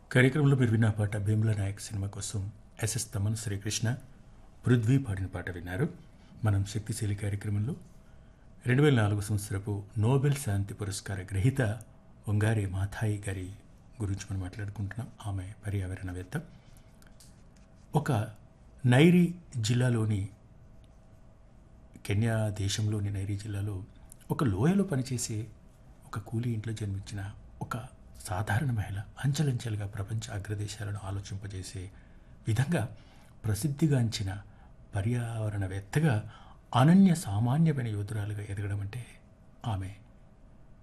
కార్యక్రమంలో మీరు విన్న పాట భీమ్లా నాయక్ సినిమా కోసం ఎస్ఎస్ తమన్ శ్రీకృష్ణ పృథ్వీ పాడిన పాట విన్నారు మనం శక్తిశీలి కార్యక్రమంలో రెండు వేల నాలుగు సంవత్సరపు నోబెల్ శాంతి పురస్కార గ్రహీత వంగారి మాథాయి గారి గురించి మనం మాట్లాడుకుంటున్నాం ఆమె పర్యావరణవేత్త ఒక నైరీ జిల్లాలోని కెన్యా దేశంలోని నైరీ జిల్లాలో ఒక లోయలో పనిచేసే ఒక కూలీ ఇంట్లో జన్మించిన ఒక సాధారణ మహిళ అంచెలంచెలుగా ప్రపంచ అగ్రదేశాలను ఆలోచింపజేసే విధంగా ప్రసిద్ధిగాంచిన పర్యావరణవేత్తగా అనన్య సామాన్యమైన యోధురాలుగా ఎదగడం అంటే ఆమె